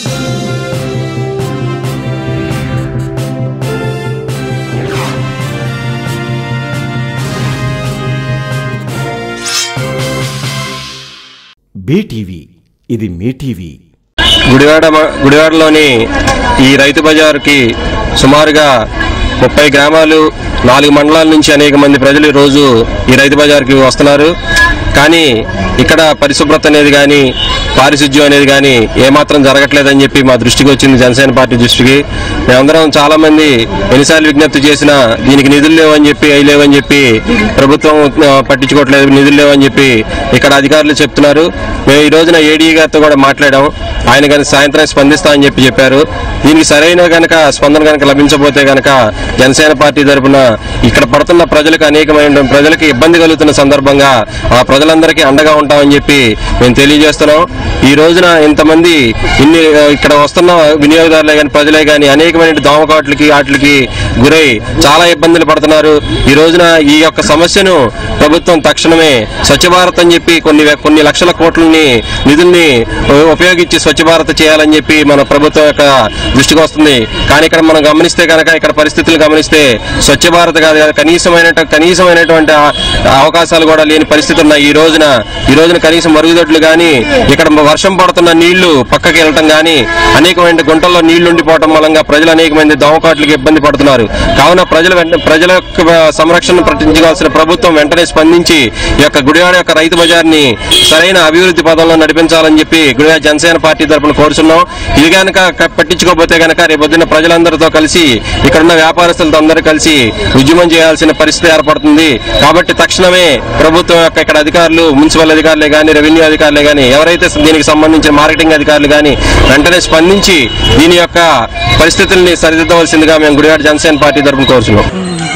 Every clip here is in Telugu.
బీటీవీ ఇది మీ టీవీ గుడివాడ మ- గుడివాడలోని ఈ రైతు బజార్కి సుమారుగా ముప్పై గ్రామాలు నాలుగు మండలాల నుంచి అనేక మంది ప్రజలు ఈ రోజు ఈ రైతు బజార్కి వస్తున్నారు కానీ ఇక్కడ పరిశుభ్రత అనేది కానీ పారిశుధ్యం అనేది కానీ ఏమాత్రం జరగట్లేదని చెప్పి మా దృష్టికి వచ్చింది జనసేన పార్టీ దృష్టికి మేమందరం చాలా మంది ఎన్నిసార్లు విజ్ఞప్తి చేసినా దీనికి నిధులు లేవని చెప్పి అవి లేవని చెప్పి ప్రభుత్వం ఆ, పట్టించుకోవట్లేదు నిధులు లేవని చెప్పి ఇక్కడ అధికారులు చెప్తున్నారు మేము ఈ రోజున ఏడీ గారితో కూడా మాట్లాడాం ఆయన కనుక సాయంత్రం స్పందిస్తామని చెప్పి చెప్పారు దీనికి సరైన గనక స్పందన కనుక లభించబోతే గనక జనసేన పార్టీ తరపున ఇక్కడ పడుతున్న ప్రజలకు అనేకమైన ప్రజలకు ఇబ్బంది కలుగుతున్న సందర్భంగా ఆ ప్రజలందరికీ అండగా ఉంటామని చెప్పి మేము తెలియజేస్తున్నాం ఈ రోజున ఇంతమంది ఇన్ని ఆ, ఇక్కడ వస్తున్న వినియోగదారులే కానీ ప్రజలే కానీ అనేకమైన దోమకాట్లకి వాటికి గురై చాలా ఇబ్బందులు పడుతున్నారు ఈ రోజున ఈ యొక్క సమస్యను ప్రభుత్వం తక్షణమే స్వచ్ఛ భారత్ అని చెప్పి కొన్ని కొన్ని లక్షల కోట్లని నిధుల్ని ఉపయోగించి స్వచ్ఛ భారత్ చేయాలని చెప్పి మన ప్రభుత్వం యొక్క దృష్టికి వస్తుంది కానీ ఇక్కడ మనం గమనిస్తే కనుక ఇక్కడ పరిస్థితులు గమనిస్తే స్వచ్ఛ భారత్ కాదు కదా కనీసమైన కనీసమైనటువంటి ఆ- అవకాశాలు కూడా లేని పరిస్థితి ఉన్నాయి ఈ రోజున ఈ రోజున కనీసం మరుగుదొడ్లు కానీ ఇక్కడ వర్షం పడుతున్న నీళ్లు పక్కకి వెళ్ళటం కానీ అనేకమైన గుంటల్లో నీళ్లు ఉండిపోవటం మూలంగా ప్రజలు అనేకమంది దోమకాట్లకి ఇబ్బంది పడుతున్నారు కావున ప్రజల వెంట ప్రజల యొక్క సంరక్షణ ప్రకటించవలసిన ప్రభుత్వం వెంటనే స్పందించి ఈ యొక్క గుడివాడ యొక్క రైతు బజార్ని సరైన అభివృద్ధి పదంలో నడిపించాలని చెప్పి గుడివాడ జనసేన పార్టీ తరపున కోరుచున్నాం ఇది కనుక క- పట్టించుకోకపోతే కనుక రేపొద్దున ప్రజలందరితో కలిసి ఇక్కడ ఉన్న వ్యాపారస్తులతో అందరూ కలిసి ఉద్యమం చేయాల్సిన పరిస్థితి ఏర్పడుతుంది కాబట్టి తక్షణమే ప్రభుత్వం యొక్క ఇక్కడ అధికారులు మున్సిపల్ అధికారులే కానీ రెవెన్యూ అధికారులే కానీ ఎవరైతే దీనికి సంబంధించిన మార్కెటింగ్ అధికారులు కానీ వెంటనే స్పందించి దీని యొక్క పరిస్థితుల్ని సరిదిద్దవలసిందిగా మేము గుడివాడ జనసేన పార్టీ తరపున కోరుచున్నాం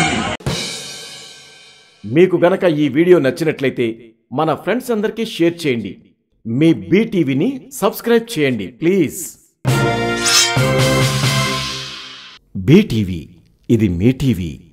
మీకు గనక ఈ వీడియో నచ్చినట్లయితే మన ఫ్రెండ్స్ అందరికీ షేర్ చేయండి మీ బీటీవీని సబ్స్క్రైబ్ చేయండి ప్లీజ్ బీటీవీ ఇది మీ టీవీ